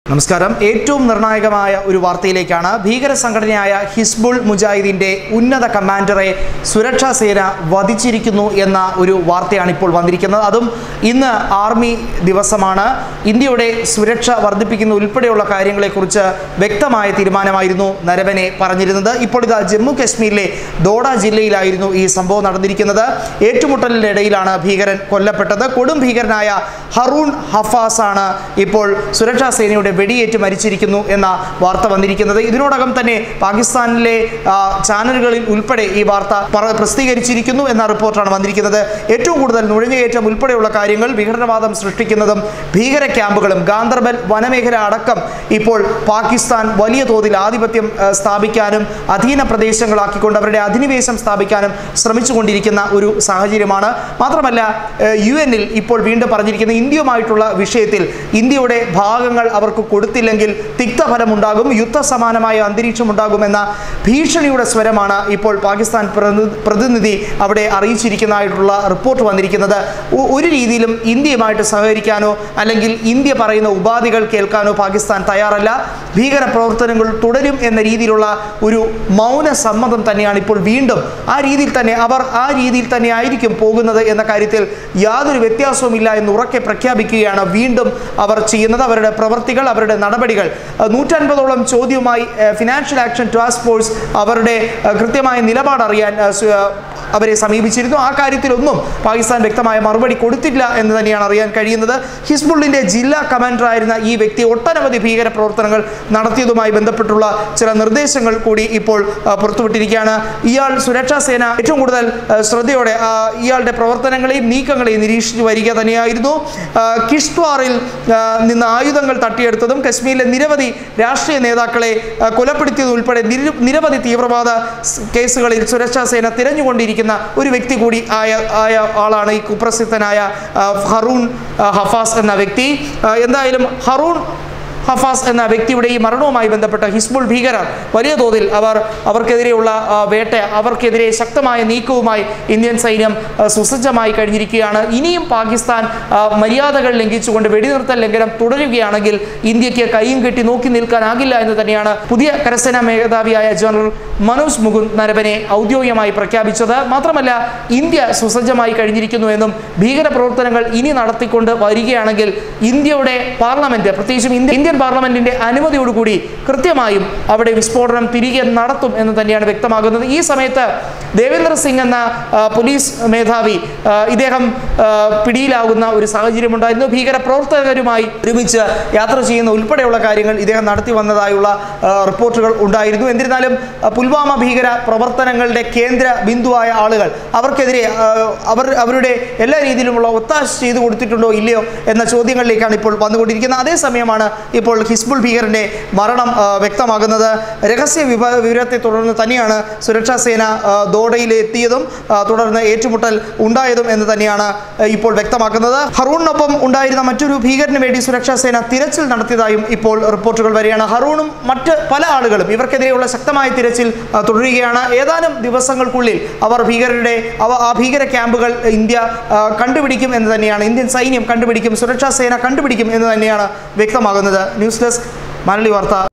നമസ്കാരം ഏറ്റവും നിർണായകമായ ഒരു വാർത്തയിലേക്കാണ് ഭീകര സംഘടനയായ ഹിസ്ബുൾ മുജാഹിദിന്റെ ഉന്നത കമാൻഡറെ സുരക്ഷാ സേന വധിച്ചിരിക്കുന്നു എന്ന ഒരു വാർത്തയാണ് ഇപ്പോൾ വന്നിരിക്കുന്നത് അതും ഇന്ന് ആർമി ദിവസമാണ് ഇന്ത്യയുടെ സുരക്ഷ വർദ്ധിപ്പിക്കുന്ന ഉൾപ്പെടെയുള്ള കാര്യങ്ങളെക്കുറിച്ച് വ്യക്തമായ തീരുമാനമായിരുന്നു നരവനെ പറഞ്ഞിരുന്നത് ഇപ്പോൾ ഇതാ ജമ്മു കാശ്മീരിലെ ദോഡ ജില്ലയിലായിരുന്നു ഈ സംഭവം നടന്നിരിക്കുന്നത് ഏറ്റുമുട്ടലിനിടയിലാണ് ഭീകരൻ കൊല്ലപ്പെട്ടത് കൊടും ഭീകരനായ ഹറൂൺ ഹഫാസ് ആണ് ഇപ്പോൾ സുരക്ഷാ സേനയുടെ വെടിയേറ്റ് മരിച്ചിരിക്കുന്നു എന്ന വാർത്ത വന്നിരിക്കുന്നത് ഇതിനോടകം തന്നെ പാകിസ്ഥാനിലെ ആ, ചാനലുകളിൽ ഉൾപ്പെടെ ഈ വാർത്ത പറ- പ്രസിദ്ധീകരിച്ചിരിക്കുന്നു എന്ന റിപ്പോർട്ടാണ് വന്നിരിക്കുന്നത് ഏറ്റവും കൂടുതൽ നുഴഞ്ഞുകയറ്റം ഉൾപ്പെടെയുള്ള കാര്യങ്ങൾ വിഘടനവാദം സൃഷ്ടിക്കുന്നതും ഭീകര ക്യാമ്പുകളും ഗാന്ദർബൽ വനമേഖല അടക്കം ഇപ്പോൾ പാകിസ്ഥാൻ വലിയ തോതിൽ ആധിപത്യം ആ, സ്ഥാപിക്കാനും അധീന പ്രദേശങ്ങളാക്കിക്കൊണ്ട് അവരുടെ അധിനിവേശം സ്ഥാപിക്കാനും ശ്രമിച്ചുകൊണ്ടിരിക്കുന്ന ഒരു സാഹചര്യമാണ് മാത്രമല്ല യു എന്നിൽ ഇപ്പോൾ വീണ്ടും പറഞ്ഞിരിക്കുന്ന ഇന്ത്യയുമായിട്ടുള്ള വിഷയത്തിൽ ഇന്ത്യയുടെ ഭാഗങ്ങൾ അവർക്ക് കൊടുത്തില്ലെങ്കിൽ തിക്തഫലമുണ്ടാകും യുദ്ധസമാനമായ അന്തരീക്ഷം ഉണ്ടാകുമെന്ന ഭീഷണിയുടെ സ്വരമാണ് ഇപ്പോൾ പാകിസ്ഥാൻ പ്രതി- പ്രതിനിധി അവിടെ അറിയിച്ചിരിക്കുന്നതായിട്ടുള്ള റിപ്പോർട്ട് വന്നിരിക്കുന്നത് ഒ- ഒരു രീതിയിലും ഇന്ത്യയുമായിട്ട് സഹകരിക്കാനോ അല്ലെങ്കിൽ ഇന്ത്യ പറയുന്ന ഉപാധികൾ കേൾക്കാനോ പാകിസ്ഥാൻ തയ്യാറല്ല ഭീകര പ്രവർത്തനങ്ങൾ തുടരും എന്ന രീതിയിലുള്ള ഒരു മൗന സമ്മതം തന്നെയാണ് ഇപ്പോൾ വീണ്ടും ആ രീതിയിൽ തന്നെ അവർ ആ രീതിയിൽ തന്നെ ആയിരിക്കും പോകുന്നത് എന്ന കാര്യത്തിൽ യാതൊരു വ്യത്യാസവുമില്ല എന്ന് ഉറക്കെ പ്രഖ്യാപിക്കുകയാണ് വീണ്ടും അവർ ചെയ്യുന്നത് അവരുടെ പ്രവർത്തികൾ അവരുടെ നടപടികൾ അഹ് നൂറ്റൻപതോളം ചോദ്യവുമായി അഹ് ഫിനാൻഷ്യൽ ആക്ഷൻ ടാസ്ക് ഫോഴ്സ് അവരുടെ അഹ് കൃത്യമായ നിലപാട് അറിയാൻ അഹ് സു- അഹ് അവരെ സമീപിച്ചിരുന്നു ആ കാര്യത്തിലൊന്നും പാകിസ്ഥാൻ വ്യക്തമായ മറുപടി കൊടുത്തില്ല എന്ന് തന്നെയാണ് അറിയാൻ കഴിയുന്നത് ഹിസ്ബുള്ളിന്റെ ജില്ലാ കമാൻഡറായിരുന്ന ഈ വ്യക്തി ഒട്ടനവധി ഭീകര പ്രവർത്തനങ്ങൾ നടത്തിയതുമായി ബന്ധപ്പെട്ടുള്ള ചില നിർദ്ദേശങ്ങൾ കൂടി ഇപ്പോൾ ആ, പുറത്തുവിട്ടിരിക്കുകയാണ് ഇയാൾ സുരക്ഷാ സേന ഏറ്റവും കൂടുതൽ ആ, ശ്രദ്ധയോടെ ആ, ഇയാളുടെ പ്രവർത്തനങ്ങളെയും നീക്കങ്ങളെയും നിരീക്ഷിച്ചു വരിക തന്നെയായിരുന്നു ആ, കിഷ്ത്വാറിൽ ആ, നിന്ന് ആയുധങ്ങൾ തട്ടിയെടുത്തതും കശ്മീരിലെ നിരവധി രാഷ്ട്രീയ നേതാക്കളെ ആ, കൊലപ്പെടുത്തിയതും ഉൾപ്പെടെ നിര- നിരവധി തീവ്രവാദ സ് കേസുകളിൽ സുരക്ഷാ സേന തിരഞ്ഞുകൊണ്ടിരിക്കുന്ന ഒരു വ്യക്തി കൂടി ആയ ആയ ആളാണ് ഈ കുപ്രസിദ്ധനായ ആ, ഹറൂൺ ആ, ഹഫാസ് എന്ന വ്യക്തി ആ, എന്തായാലും ഹറൂൺ ഹഫാസ് എന്ന വ്യക്തിയുടെ ഈ മരണവുമായി ബന്ധപ്പെട്ട ഹിസ്ബുൾ ഭീകരർ വലിയ തോതിൽ അവർ അവർക്കെതിരെയുള്ള ആ, വേട്ട അവർക്കെതിരെ ശക്തമായ നീക്കവുമായി ഇന്ത്യൻ സൈന്യം ആ, സുസജ്ജമായി കഴിഞ്ഞിരിക്കുകയാണ് ഇനിയും പാകിസ്ഥാൻ ആ, മര്യാദകൾ ലംഘിച്ചുകൊണ്ട് വെടിനിർത്തൽ ലംഘനം തുടരുകയാണെങ്കിൽ ഇന്ത്യക്ക് കൈയും കെട്ടി നോക്കി നിൽക്കാനാകില്ല എന്ന് തന്നെയാണ് പുതിയ കരസേനാ മേധാവിയായ ജനറൽ മനോജ് മുകുന്ദ് നരവനെ ഔദ്യോഗികമായി പ്രഖ്യാപിച്ചത് മാത്രമല്ല ഇന്ത്യ സുസജ്ജമായി കഴിഞ്ഞിരിക്കുന്നു എന്നും ഭീകര പ്രവർത്തനങ്ങൾ ഇനി നടത്തിക്കൊണ്ട് വരികയാണെങ്കിൽ ഇന്ത്യയുടെ പാർലമെന്റ് പ്രത്യേകിച്ചും ഇന്ത്യ ഇന്ത്യൻ പാർലമെന്റിന്റെ അനുമതിയോടുകൂടി കൃത്യമായും അവിടെ വിസ്ഫോടനം തിരികെ നടത്തും എന്ന് തന്നെയാണ് വ്യക്തമാകുന്നത് ഈ സമയത്ത് ദേവേന്ദ്ര സിംഗ് എന്ന ആ, പോലീസ് മേധാവി ആ, ഇദ്ദേഹം ആ, പിടിയിലാകുന്ന ഒരു സാഹചര്യമുണ്ടായിരുന്നു ഭീകര പ്രവർത്തകരുമായി ഒരുമിച്ച് യാത്ര ചെയ്യുന്ന ഉൾപ്പെടെയുള്ള കാര്യങ്ങൾ ഇദ്ദേഹം നടത്തി വന്നതായുള്ള ആ, റിപ്പോർട്ടുകൾ ഉണ്ടായിരുന്നു എന്നിരുന്നാലും ആ, പുൽവാമ ഭീകര പ്രവർത്തനങ്ങളുടെ കേന്ദ്ര ബിന്ദുവായ ആളുകൾ അവർക്കെതിരെ ആ, അവർ അവരുടെ എല്ലാ രീതിയിലുമുള്ള ഒത്താശ ചെയ്തു കൊടുത്തിട്ടുണ്ടോ ഇല്ലയോ എന്ന ചോദ്യങ്ങളിലേക്കാണ് ഇപ്പോൾ വന്നുകൊണ്ടിരിക്കുന്നത് അതേസമയമാണ് ഇപ്പോൾ ഹിസ്ബുൾ ഭീകരന്റെ മരണം ആ, വ്യക്തമാകുന്നത് രഹസ്യ വിവ വിവരത്തെ തുടർന്ന് തന്നെയാണ് സുരക്ഷാ സേന ആ, ദോഡയിൽ എത്തിയതും ആ, തുടർന്ന് ഏറ്റുമുട്ടൽ ഉണ്ടായതും എന്ന് തന്നെയാണ് ആ, ഇപ്പോൾ വ്യക്തമാക്കുന്നത് ഹറൂണിനൊപ്പം ഉണ്ടായിരുന്ന മറ്റൊരു ഭീകരന് വേണ്ടി സുരക്ഷാ സേന തിരച്ചിൽ നടത്തിയതായും ഇപ്പോൾ റിപ്പോർട്ടുകൾ വരികയാണ് ഹറൂണും മറ്റ് പല ആളുകളും ഇവർക്കെതിരെയുള്ള ശക്തമായ തിരച്ചിൽ ആ, തുടരുകയാണ് ഏതാനും ദിവസങ്ങൾക്കുള്ളിൽ അവർ ഭീകരരുടെ അവ ആ ഭീകര ക്യാമ്പുകൾ ഇന്ത്യ ആ, കണ്ടുപിടിക്കും എന്ന് തന്നെയാണ് ഇന്ത്യൻ സൈന്യം കണ്ടുപിടിക്കും സുരക്ഷാ സേന കണ്ടുപിടിക്കും എന്ന് തന്നെയാണ് വ്യക്തമാകുന്നത് ന്യൂസ് ഡെസ്ക് മലയാളി വാർത്ത